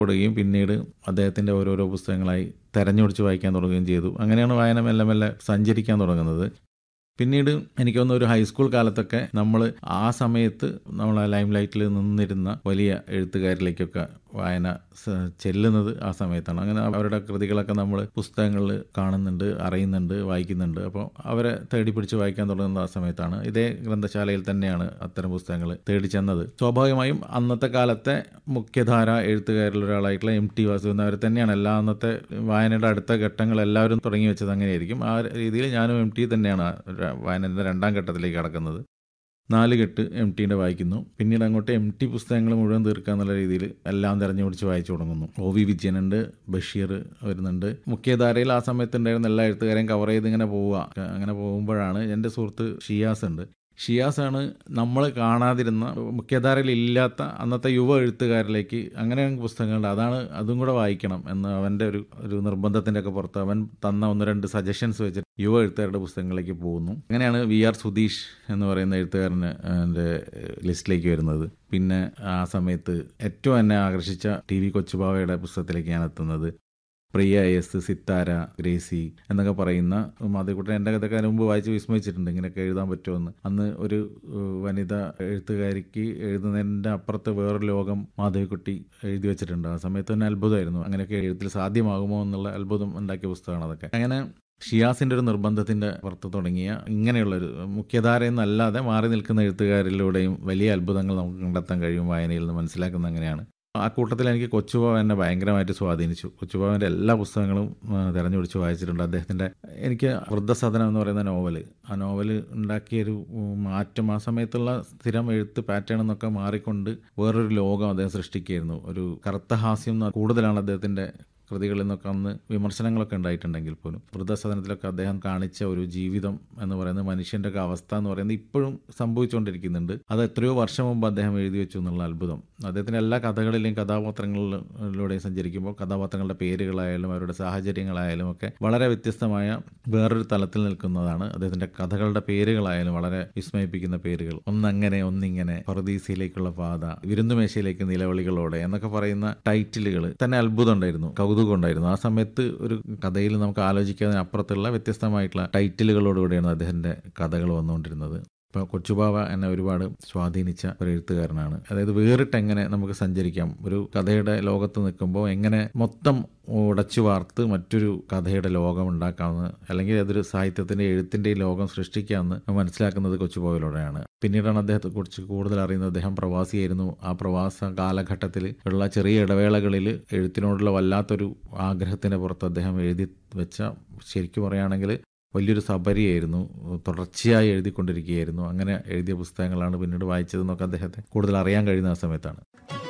കൊടുക്കുകയും പിന്നീട് അദ്ദേഹത്തിൻ്റെ ഓരോരോ പുസ്തകങ്ങളായി തെരഞ്ഞെടുത്ത് വായിക്കാൻ തുടങ്ങുകയും ചെയ്തു അങ്ങനെയാണ് വായന മെല്ലെ മെല്ലെ സഞ്ചരിക്കാൻ തുടങ്ങുന്നത് പിന്നീട് എനിക്ക് തോന്നുന്നു ഒരു ഹൈസ്കൂൾ കാലത്തൊക്കെ നമ്മൾ ആ സമയത്ത് നമ്മൾ ആ ലൈം ലൈറ്റിൽ നിന്നിരുന്ന വലിയ എഴുത്തുകാരിലേക്കൊക്കെ വായന സ- ചെല്ലുന്നത് ആ സമയത്താണ് അങ്ങനെ അവരുടെ കൃതികളൊക്കെ നമ്മൾ പുസ്തകങ്ങളിൽ കാണുന്നുണ്ട് അറിയുന്നുണ്ട് വായിക്കുന്നുണ്ട് അപ്പോൾ അവരെ തേടി പിടിച്ച് വായിക്കാൻ തുടങ്ങുന്ന ആ സമയത്താണ് ഇതേ ഗ്രന്ഥശാലയിൽ തന്നെയാണ് അത്തരം പുസ്തകങ്ങൾ തേടി ചെന്നത് സ്വാഭാവികമായും അന്നത്തെ കാലത്തെ മുഖ്യധാര എഴുത്തുകാരിൽ ഒരാളായിട്ടുള്ള എം ടി വാസുദേവൻ അവർ തന്നെയാണ് എല്ലാ അന്നത്തെ വായനയുടെ അടുത്ത ഘട്ടങ്ങൾ എല്ലാവരും തുടങ്ങി വെച്ചത് അങ്ങനെയായിരിക്കും ആ രീതിയിൽ ഞാനും എം ടി തന്നെയാണ് ആ ര- വായനയുടെ രണ്ടാം ഘട്ടത്തിലേക്ക് കടക്കുന്നത് നാല് കെട്ട് എം ടീൻ്റെ വായിക്കുന്നു പിന്നീട് അങ്ങോട്ട് എം ടി പുസ്തകങ്ങൾ മുഴുവൻ തീർക്കുക എന്നുള്ള രീതിയിൽ എല്ലാം തിരഞ്ഞു പിടിച്ച് വായിച്ചു തുടങ്ങുന്നു ഒ വി വിജയനുണ്ട് ബഷീർ വരുന്നുണ്ട് മുഖ്യധാരയിൽ ആ സമയത്ത് ഉണ്ടായിരുന്ന എല്ലാ എഴുത്തുകാരെയും കവർ ചെയ്ത് ഇങ്ങനെ പോവുക അങ്ങനെ പോകുമ്പോഴാണ് എൻ്റെ സുഹൃത്ത് ഷിയാസ് ഉണ്ട് ഷിയാസാണ് നമ്മൾ കാണാതിരുന്ന മുഖ്യധാരയിൽ ഇല്ലാത്ത അന്നത്തെ യുവ എഴുത്തുകാരിലേക്ക് അങ്ങനെ പുസ്തകങ്ങളുണ്ട് അതാണ് അതും കൂടെ വായിക്കണം എന്ന് അവൻ്റെ ഒരു ഒരു നിർബന്ധത്തിൻ്റെ ഒക്കെ പുറത്ത് അവൻ തന്ന ഒന്ന് രണ്ട് സജഷൻസ് വെച്ചിട്ട് യുവ എഴുത്തുകാരുടെ പുസ്തകങ്ങളിലേക്ക് പോകുന്നു അങ്ങനെയാണ് വി ആർ സുധീഷ് എന്ന് പറയുന്ന എഴുത്തുകാരന് എൻ്റെ ലിസ്റ്റിലേക്ക് വരുന്നത് പിന്നെ ആ സമയത്ത് ഏറ്റവും എന്നെ ആകർഷിച്ച ടി വി കൊച്ചുബാവയുടെ പുസ്തകത്തിലേക്ക് ഞാൻ എത്തുന്നത് പ്രിയ എസ് സിത്താര ഗ്രേസി എന്നൊക്കെ പറയുന്ന മാധവിക്കുട്ടൻ എൻ്റെ കഥയൊക്കെ അതിന് മുമ്പ് വായിച്ച് വിസ്മയിച്ചിട്ടുണ്ട് ഇങ്ങനെയൊക്കെ എഴുതാൻ പറ്റുമെന്ന് അന്ന് ഒരു ഏഹ്, വനിത എഴുത്തുകാരിക്ക് എഴുതുന്നതിൻ്റെ അപ്പുറത്ത് വേറൊരു ലോകം മാധവിക്കുട്ടി എഴുതി വെച്ചിട്ടുണ്ട് ആ സമയത്ത് തന്നെ അത്ഭുതമായിരുന്നു അങ്ങനെയൊക്കെ എഴുത്തിൽ സാധ്യമാകുമോ എന്നുള്ള അത്ഭുതം ഉണ്ടാക്കിയ പുസ്തകമാണ് അതൊക്കെ അങ്ങനെ ഷിയാസിൻ്റെ ഒരു നിർബന്ധത്തിൻ്റെ പുറത്ത് തുടങ്ങിയ ഇങ്ങനെയുള്ളൊരു മുഖ്യധാരയിൽ നിന്നല്ലാതെ മാറി നിൽക്കുന്ന എഴുത്തുകാരിലൂടെയും വലിയ അത്ഭുതങ്ങൾ നമുക്ക് കണ്ടെത്താൻ കഴിയും വായനയിൽ നിന്ന് മനസ്സിലാക്കുന്ന അങ്ങനെയാണ് ആ കൂട്ടത്തിൽ എനിക്ക് കൊച്ചുബാവ എന്നെ ഭയങ്കരമായിട്ട് സ്വാധീനിച്ചു കൊച്ചുബാവൻ്റെ എല്ലാ പുസ്തകങ്ങളും ആ, തെരഞ്ഞെടുത്ത് വായിച്ചിട്ടുണ്ട് അദ്ദേഹത്തിൻ്റെ എനിക്ക് വൃദ്ധസദനം എന്ന് പറയുന്ന നോവല് ആ നോവല് ഉണ്ടാക്കിയൊരു ഉം, മാറ്റം ആ സമയത്തുള്ള സ്ഥിരം എഴുത്ത് പാറ്റേൺ എന്നൊക്കെ മാറിക്കൊണ്ട് വേറൊരു ലോകം അദ്ദേഹം സൃഷ്ടിക്കുകയായിരുന്നു ഒരു കറുത്ത ഹാസ്യം എന്ന് കൂടുതലാണ് അദ്ദേഹത്തിൻ്റെ കൃതികളിൽ നിന്നൊക്കെ അന്ന് വിമർശനങ്ങളൊക്കെ ഉണ്ടായിട്ടുണ്ടെങ്കിൽ പോലും വൃദ്ധസദനത്തിലൊക്കെ അദ്ദേഹം കാണിച്ച ഒരു ജീവിതം എന്ന് പറയുന്നത് മനുഷ്യൻ്റെ ഒക്കെ അവസ്ഥ എന്ന് പറയുന്നത് ഇപ്പോഴും സംഭവിച്ചുകൊണ്ടിരിക്കുന്നുണ്ട് അത് എത്രയോ വർഷം മുമ്പ് അദ്ദേഹം എഴുതി വെച്ചു എന്നുള്ള അത്ഭുതം അദ്ദേഹത്തിൻ്റെ എല്ലാ കഥകളിലെയും കഥാപാത്രങ്ങളിലൂടെയും സഞ്ചരിക്കുമ്പോൾ കഥാപാത്രങ്ങളുടെ പേരുകളായാലും അവരുടെ സാഹചര്യങ്ങളായാലും ഒക്കെ വളരെ വ്യത്യസ്തമായ വേറൊരു തലത്തിൽ നിൽക്കുന്നതാണ് അദ്ദേഹത്തിൻ്റെ കഥകളുടെ പേരുകളായാലും വളരെ വിസ്മയിപ്പിക്കുന്ന പേരുകൾ ഒന്നങ്ങനെ ഒന്നിങ്ങനെ പറുദീസയിലേക്കുള്ള പാത വിരുന്നുമേശയിലേക്ക് നിലവിളികളോടെ എന്നൊക്കെ പറയുന്ന ടൈറ്റിലുകൾ തന്നെ അത്ഭുതം ഉണ്ടായിരുന്നു കൗതുകം ഉണ്ടായിരുന്നു ആ സമയത്ത് ഒരു കഥയിൽ നമുക്ക് ആലോചിക്കാതിന് അപ്പുറത്തുള്ള വ്യത്യസ്തമായിട്ടുള്ള ടൈറ്റിലുകളോടുകൂടിയാണ് അദ്ദേഹത്തിൻ്റെ കഥകൾ വന്നുകൊണ്ടിരുന്നത് ഇപ്പോൾ കൊച്ചുബാവ എന്നെ ഒരുപാട് സ്വാധീനിച്ച ഒരു എഴുത്തുകാരനാണ് അതായത് വേറിട്ട് എങ്ങനെ നമുക്ക് സഞ്ചരിക്കാം ഒരു കഥയുടെ ലോകത്ത് നിൽക്കുമ്പോൾ എങ്ങനെ മൊത്തം ഉടച്ചു വാർത്ത് മറ്റൊരു കഥയുടെ ലോകം ഉണ്ടാക്കാമെന്ന് അല്ലെങ്കിൽ അതൊരു സാഹിത്യത്തിൻ്റെ എഴുത്തിൻ്റെ ലോകം സൃഷ്ടിക്കാമെന്ന് മനസ്സിലാക്കുന്നത് കൊച്ചുബാവയിലൂടെയാണ് പിന്നീടാണ് അദ്ദേഹത്തെ കുറിച്ച് കൂടുതൽ അറിയുന്നത് അദ്ദേഹം പ്രവാസിയായിരുന്നു ആ പ്രവാസ കാലഘട്ടത്തിൽ ഉള്ള ചെറിയ ഇടവേളകളിൽ എഴുത്തിനോടുള്ള വല്ലാത്തൊരു ആഗ്രഹത്തിൻ്റെ പുറത്ത് അദ്ദേഹം എഴുതി വെച്ച ശരിക്കും പറയുകയാണെങ്കിൽ വലിയൊരു സബരിയായിരുന്നു തുടർച്ചയായി എഴുതിക്കൊണ്ടിരിക്കുകയായിരുന്നു അങ്ങനെ എഴുതിയ പുസ്തകങ്ങളാണ് പിന്നീട് വായിച്ചതെന്നൊക്കെ അദ്ദേഹത്തെ കൂടുതൽ അറിയാൻ കഴിയുന്ന ആ സമയത്താണ്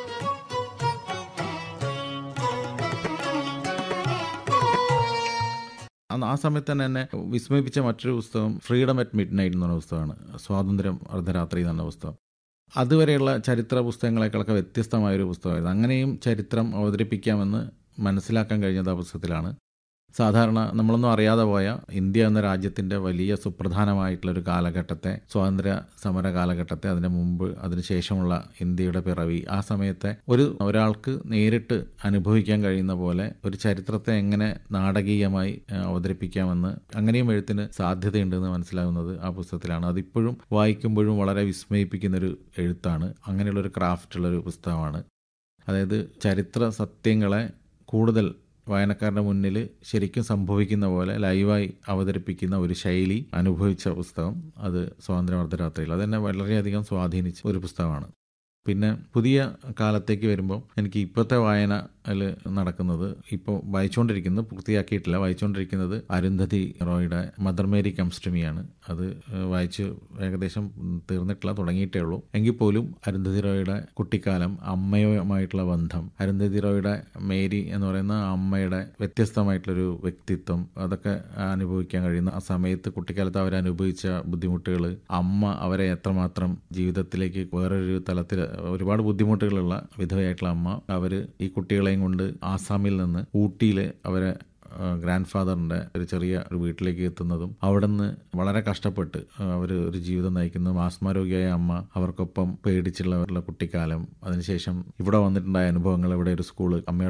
അന്ന് ആ സമയത്ത് തന്നെ എന്നെ വിസ്മയിപ്പിച്ച മറ്റൊരു പുസ്തകം ഫ്രീഡം അറ്റ് മിഡ് നൈറ്റ് എന്ന് പറഞ്ഞ പുസ്തകമാണ് സ്വാതന്ത്ര്യം അർദ്ധരാത്രി എന്ന് പറഞ്ഞ പുസ്തകം അതുവരെയുള്ള ചരിത്ര പുസ്തകങ്ങളെക്കാളൊക്കെ വ്യത്യസ്തമായൊരു പുസ്തകമായിരുന്നു അങ്ങനെയും ചരിത്രം അവതരിപ്പിക്കാമെന്ന് മനസ്സിലാക്കാൻ കഴിഞ്ഞത് ആ പുസ്തകത്തിലാണ് സാധാരണ നമ്മളൊന്നും അറിയാതെ പോയ ഇന്ത്യ എന്ന രാജ്യത്തിൻ്റെ വലിയ സുപ്രധാനമായിട്ടുള്ളൊരു കാലഘട്ടത്തെ സ്വാതന്ത്ര്യ സമര കാലഘട്ടത്തെ അതിന് മുമ്പ് അതിനുശേഷമുള്ള ഇന്ത്യയുടെ പിറവി ആ സമയത്തെ ഒരു ഒരാൾക്ക് നേരിട്ട് അനുഭവിക്കാൻ കഴിയുന്ന പോലെ ഒരു ചരിത്രത്തെ എങ്ങനെ നാടകീയമായി ഏഹ്, അവതരിപ്പിക്കാമെന്ന് അങ്ങനെയും എഴുത്തിന് സാധ്യതയുണ്ടെന്ന് മനസ്സിലാകുന്നത് ആ പുസ്തകത്തിലാണ് അതിപ്പോഴും വായിക്കുമ്പോഴും വളരെ വിസ്മയിപ്പിക്കുന്നൊരു എഴുത്താണ് അങ്ങനെയുള്ളൊരു ക്രാഫ്റ്റുള്ളൊരു പുസ്തകമാണ് അതായത് ചരിത്ര സത്യങ്ങളെ കൂടുതൽ വായനക്കാരുടെ മുന്നിൽ ശരിക്കും സംഭവിക്കുന്ന പോലെ ലൈവായി അവതരിപ്പിക്കുന്ന ഒരു ശൈലി അനുഭവിച്ച പുസ്തകം അത് സ്വാതന്ത്ര്യ അർദ്ധരാത്രിയിൽ അതെന്നെ വളരെയധികം സ്വാധീനിച്ച ഒരു പുസ്തകമാണ് പിന്നെ പുതിയ കാലത്തേക്ക് വരുമ്പോൾ എനിക്ക് ഇപ്പോഴത്തെ വായനയിൽ നടക്കുന്നത് ഇപ്പോൾ വായിച്ചുകൊണ്ടിരിക്കുന്നത് പൂർത്തിയാക്കിയിട്ടില്ല വായിച്ചുകൊണ്ടിരിക്കുന്നത് അരുന്ധതി റോയുടെ മദർ മേരി കംസ്റ്റമിയാണ് അത് ഏഹ്, വായിച്ച് ഏകദേശം തീർന്നിട്ടില്ല തുടങ്ങിയിട്ടേ ഉള്ളൂ എങ്കിൽ പോലും അരുന്ധതി റോയുടെ കുട്ടിക്കാലം അമ്മയുമായിട്ടുള്ള ബന്ധം അരുന്ധതി റോയുടെ മേരി എന്ന് പറയുന്ന അമ്മയുടെ വ്യത്യസ്തമായിട്ടുള്ളൊരു വ്യക്തിത്വം അതൊക്കെ അനുഭവിക്കാൻ കഴിയുന്ന ആ സമയത്ത് കുട്ടിക്കാലത്ത് അവർ അനുഭവിച്ച ബുദ്ധിമുട്ടുകൾ അമ്മ അവരെ എത്രമാത്രം ജീവിതത്തിലേക്ക് വേറൊരു തലത്തിൽ ഒരുപാട് ബുദ്ധിമുട്ടുകളുള്ള വിധവയായിട്ടുള്ള അമ്മ അവർ ഈ കുട്ടികളെയും കൊണ്ട് ആസാമിൽ നിന്ന് ഊട്ടിയിൽ അവരെ ഗ്രാൻഡ് ഫാദറിൻ്റെ ഒരു ചെറിയ ഒരു വീട്ടിലേക്ക് എത്തുന്നതും അവിടെ നിന്ന് വളരെ കഷ്ടപ്പെട്ട് അവർ ഒരു ജീവിതം നയിക്കുന്ന ആസ്മാരോഗ്യമായ അമ്മ അവർക്കൊപ്പം പേടിച്ചുള്ള അവരുടെ കുട്ടിക്കാലം അതിനുശേഷം ഇവിടെ വന്നിട്ടുണ്ടായ അനുഭവങ്ങൾ ഇവിടെ ഒരു സ്കൂള് അമ്മയുടെ